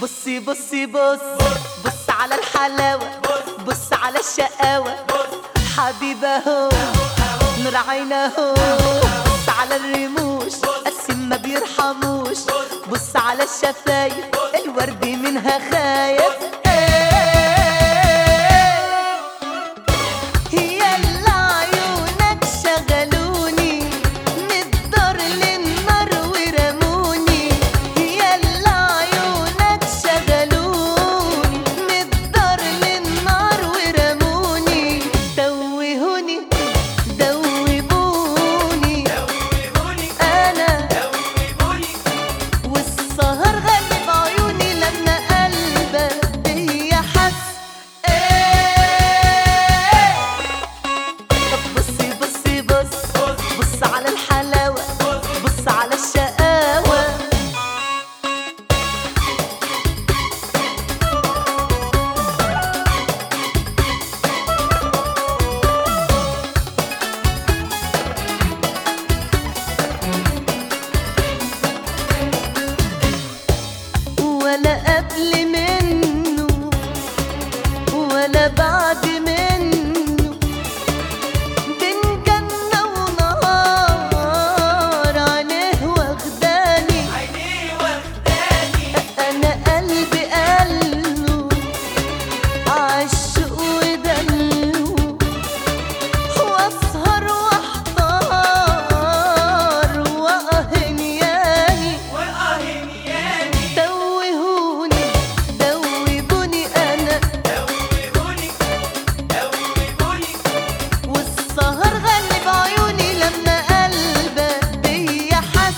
بصي بصي بص بص على الحلاوة بص على الشقاوة حبيبة هو نور عينه بص على الرموش قسم ما بيرحموش بص على الشفايف الورد منها خايف يلا عيونك شغلوني من الدار للنار ورموني يلا عيونك شغلوني من الدار للنار ورموني توهوني دوبوني انا والسهر غلب عيوني لما قلبك بيا حس ايه طب بصي بصي بص بص على الحلاوة بص على الشقاوة ولا قبل منه ولا بعد منه بين جنة ونهار عينيه واخداني أنا قلبي قاله عالشوق ودلو وأسهر وأحتار وأهنياني توهوني دوبوني أنا والسهر غلب عيوني لما قلبك بيا حس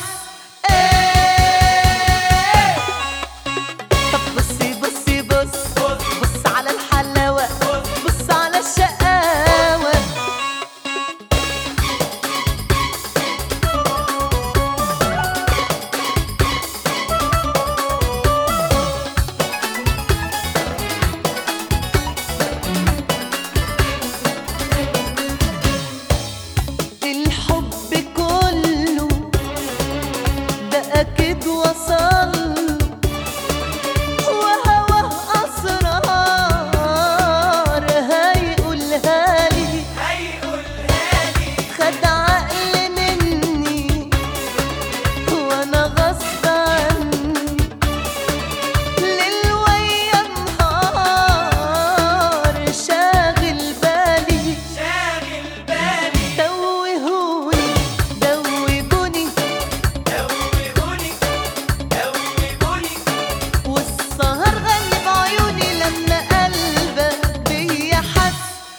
ايه طب بصي بصي بص بص على الحلاوة بص على الشقاوة الحب كله ده أكيد وصل وهواه أسرار هيقولها لي خد عقل مني وأنا غصب عني ليل ويا نهار شاغل بالي توهوني دوبوني والسهر غلب عيوني لما قلبك بيا حس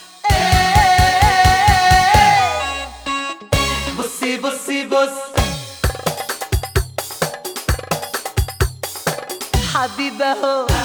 ايه بصي بصي بص حبيبة هو